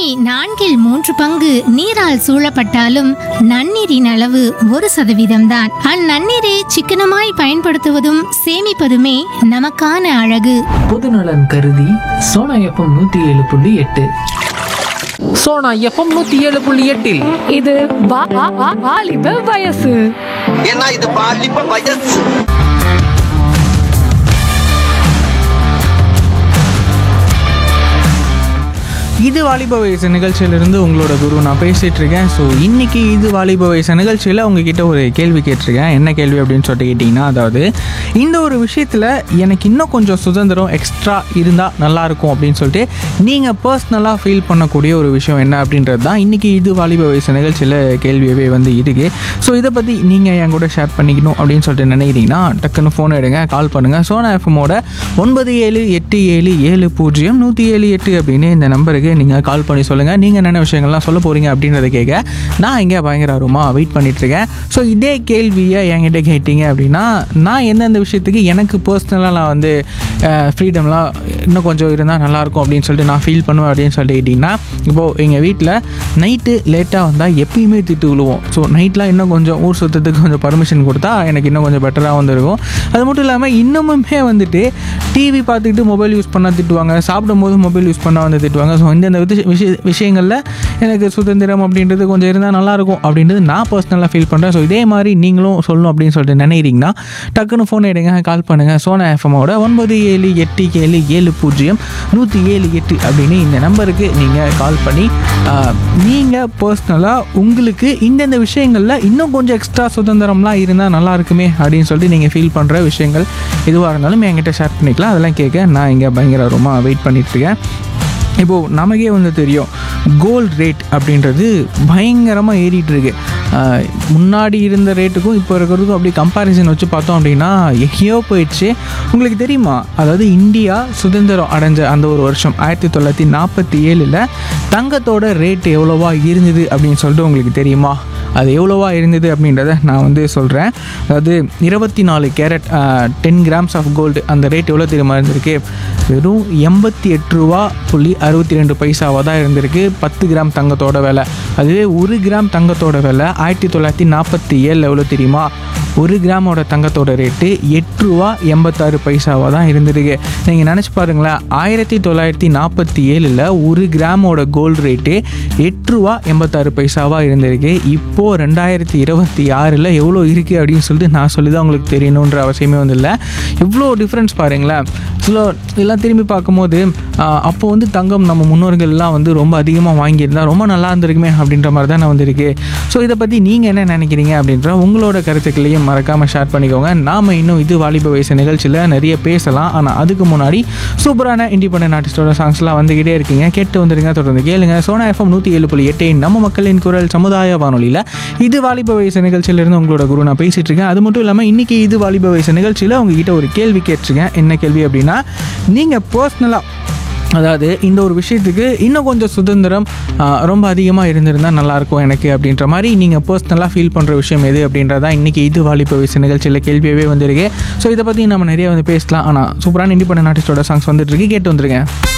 நான்கில் மூன்று பங்கு நீரால் சூழப்பட்டாலும் நன்னீரின் அளவு ஒரு சதவீதம்தான் அந்நன்னீரை சிக்கனமாய் பயன்படுத்துவதும் சேமிப்பதுமே நமக்கான அழகு பொதுநலன் கருதி சோனா எஃப்எம் நூத்தி ஏழு புள்ளி எட்டு சோனா எஃப்எம் நூத்தி ஏழு புள்ளி எட்டில் இது வா- வா- வா- வாலிப வயசு ஏன்னா இது பாலிப்ப வயசு இது வாலிப வயசு நிகழ்ச்சியிலிருந்து உங்களோட குரு நான் பேசிட்டு இருக்கேன் ஸோ இன்னைக்கு இது வாலிப வயசு நிகழ்ச்சியில் உங்ககிட்ட ஒரு கேள்வி கேட்டிருக்கேன் என்ன கேள்வி அப்படின்னு சொல்லிட்டு கேட்டிங்கன்னா அதாவது இந்த ஒரு விஷயத்தில் எனக்கு இன்னும் கொஞ்சம் சுதந்திரம் எக்ஸ்ட்ரா இருந்தால் நல்லாயிருக்கும் அப்படின்னு சொல்லிட்டு நீங்கள் பர்சனலாக ஃபீல் பண்ணக்கூடிய ஒரு விஷயம் என்ன அப்படின்றது தான் இன்றைக்கி இது வாலிப வயசு நிகழ்ச்சியில் கேள்வியவே வந்து இருக்கு ஸோ இதை பற்றி நீங்கள் என் கூட ஷேர் பண்ணிக்கணும் அப்படின்னு சொல்லிட்டு நினைக்கிறீங்கன்னா டக்குன்னு ஃபோன் எடுங்க கால் பண்ணுங்கள் சோனா எஃப்எம்மோட ஒன்பது ஏழு எட்டு ஏழு ஏழு பூஜ்ஜியம் நூற்றி ஏழு எட்டு அப்படின்னு இந்த நம்பருக்கு நீங்கள் கால் பண்ணி சொல்லுங்கள் நீங்கள் என்னென்ன விஷயங்கள்லாம் சொல்ல போகிறீங்க அப்படின்றத கேட்க நான் இங்கே பயங்கர ஆர்வமாக வெயிட் பண்ணிகிட்ருக்கேன் ஸோ இதே கேள்வியை என்கிட்ட கேட்டீங்க அப்படின்னா நான் எந்தெந்த விஷயத்துக்கு எனக்கு பர்சனலாக நான் வந்து ஃப்ரீடம்லாம் இன்னும் கொஞ்சம் இருந்தால் நல்லாயிருக்கும் அப்படின்னு சொல்லிட்டு நான் ஃபீல் பண்ணுவேன் அப்படின்னு சொல்லிட்டு கேட்டிங்கன்னா இப்போது எங்கள் வீட்டில் நைட்டு லேட்டாக வந்தால் எப்பயுமே திட்டு விழுவோம் ஸோ நைட்லாம் இன்னும் கொஞ்சம் ஊர் சுற்றத்துக்கு கொஞ்சம் பர்மிஷன் கொடுத்தா எனக்கு இன்னும் கொஞ்சம் பெட்டராக வந்துருக்கும் அது மட்டும் இல்லாமல் இன்னமுமே வந்துட்டு டிவி பார்த்துக்கிட்டு மொபைல் யூஸ் பண்ணால் திட்டுவாங்க சாப்பிடும் போது மொபைல் யூஸ் பண்ணால் வந்து திட்டுவாங்க ஸோ இந்தந்த வித விஷய விஷயங்களில் எனக்கு சுதந்திரம் அப்படின்றது கொஞ்சம் இருந்தால் நல்லாயிருக்கும் அப்படின்றது நான் பர்சனலாக ஃபீல் பண்ணுறேன் ஸோ இதே மாதிரி நீங்களும் சொல்லணும் அப்படின்னு சொல்லிட்டு நினைக்கிறீங்கன்னா டக்குன்னு ஃபோன் எடுங்க கால் பண்ணுங்கள் சோனா எஃப்எம்மோட ஒன்பது ஏழு எட்டு ஏழு ஏழு பூஜ்ஜியம் நூற்றி ஏழு எட்டு அப்படின்னு இந்த நம்பருக்கு நீங்கள் கால் பண்ணி நீங்கள் பர்சனலாக உங்களுக்கு இந்தந்த விஷயங்களில் இன்னும் கொஞ்சம் எக்ஸ்ட்ரா சுதந்திரம்லாம் இருந்தால் நல்லா இருக்குமே அப்படின்னு சொல்லிட்டு நீங்கள் ஃபீல் பண்ணுற விஷயங்கள் எதுவாக இருந்தாலும் என்கிட்ட ஷேர் பண்ணிக்கலாம் அதெல்லாம் கேட்க நான் இங்கே பயங்கர ரொம்ப வெயிட் பண்ணிகிட்ருக்கேன் இப்போது நமக்கே வந்து தெரியும் கோல்ட் ரேட் அப்படின்றது பயங்கரமாக ஏறிட்டு இருக்கு ஆஹ் முன்னாடி இருந்த ரேட்டுக்கும் இப்போ இருக்கிறதுக்கும் அப்படி கம்பேரிசன் வச்சு பார்த்தோம் அப்படின்னா எங்கேயோ போயிடுச்சு உங்களுக்கு தெரியுமா அதாவது இந்தியா சுதந்திரம் அடைஞ்ச அந்த ஒரு வருஷம் ஆயிரத்தி தொள்ளாயிரத்தி நாற்பத்தி ஏழில் தங்கத்தோட ரேட் எவ்வளோவா இருந்தது அப்படின்னு சொல்லிட்டு உங்களுக்கு தெரியுமா அது எவ்வளோவா இருந்தது அப்படின்றத நான் வந்து சொல்கிறேன் அதாவது இருபத்தி நாலு carat ten grams of gold அந்த ரேட் எவ்வளோ தெரியுமா இருந்திருக்கு வெறும் எண்பத்தி எட்டு ரூபா புள்ளி அறுபத்தி ரெண்டு பைசாவாக தான் இருந்திருக்கு பத்து கிராம் தங்கத்தோட விலை அதுவே ஒரு கிராம் தங்கத்தோட விலை ஆயிரத்தி தொள்ளாயிரத்தி நாற்பத்தி ஏழில் எவ்வளோ தெரியுமா ஒரு கிராமோட தங்கத்தோட ரேட்டு எட்டு ரூபா எண்பத்தாறு பைசாவாக தான் இருந்திருக்கு நீங்கள் நினச்சி பாருங்களேன் ஆயிரத்தி தொள்ளாயிரத்தி நாற்பத்தி ஏழில் ஒரு கிராமோட கோல்டு ரேட்டு எட்டு ரூபா எண்பத்தாறு பைசாவாக இருந்திருக்கு இப்போது ரெண்டாயிரத்தி இருபத்தி ஆறில் எவ்வளோ இருக்குது அப்படின்னு சொல்லிட்டு நான் சொல்லி தான் உங்களுக்கு தெரியணுன்ற அவசியமே வந்து இல்லை இவ்வளோ டிஃப்ரென்ஸ் பாருங்களேன் சில எல்லாம் திரும்பி பார்க்கும்போது ஆஹ், அப்போ வந்து தங்கம் நம்ம முன்னோர்கள்லாம் வந்து ரொம்ப அதிகமாக வாங்கியிருந்தா ரொம்ப நல்லா இருந்திருக்குமே அப்படின்ற மாதிரி தான் வந்திருக்கு ஸோ இதை பற்றி நீங்கள் என்ன நினைக்கிறீங்க அப்படின்ற உங்களோட கருத்துக்களையும் மறக்காமல் ஷேர் பண்ணிக்கோங்க நாம் இன்னும் இது வாலிப வயசு நிகழ்ச்சியில் நிறைய பேசலாம் ஆனால் அதுக்கு முன்னாடி சூப்பரான இண்டிபெண்டன்ட் ஆர்டிஸ்டோட சாங்ஸ்லாம் வந்துக்கிட்டே இருக்கீங்க கேட்டு வந்துருங்க தொடர்ந்து கேளுங்க சோனா எஃப்எம் நூற்றி ஏழு புள்ளி எட்டு நம்ம மக்களின் குரல் சமுதாய வானொலியில் இது வாலிப வயசு நிகழ்ச்சியிலிருந்து உங்களோட குரு நான் பேசிட்டு இருக்கேன் அது மட்டும் இல்லாமல் இன்னைக்கு இது வாலிப வயசு நிகழ்ச்சியில் உங்ககிட்ட ஒரு கேள்வி கேட்டிருக்கேன் என்ன கேள்வி அப்படின்னா நீங்கள் பர்சனலாக அதாவது இந்த ஒரு விஷயத்துக்கு இன்னும் கொஞ்சம் சுதந்திரம் ஆ, ரொம்ப அதிகமாக இருந்திருந்தால் நல்லாயிருக்கும் எனக்கு அப்படின்ற மாதிரி நீங்கள் பர்சனலாக ஃபீல் பண்ணுற விஷயம் எது அப்படின்றதா இன்றைக்கி இது வாலிப வயசு நிகழ்ச்சியில் கேள்வியவே வந்திருக்கு ஸோ இதை பற்றி நம்ம நிறைய வந்து பேசலாம் ஆனால் சூப்பரான இண்டிபெண்டன்ட் ஆர்டிஸ்டோட சாங்ஸ் வந்துட்டு இருக்கு கேட்டு வந்துருங்க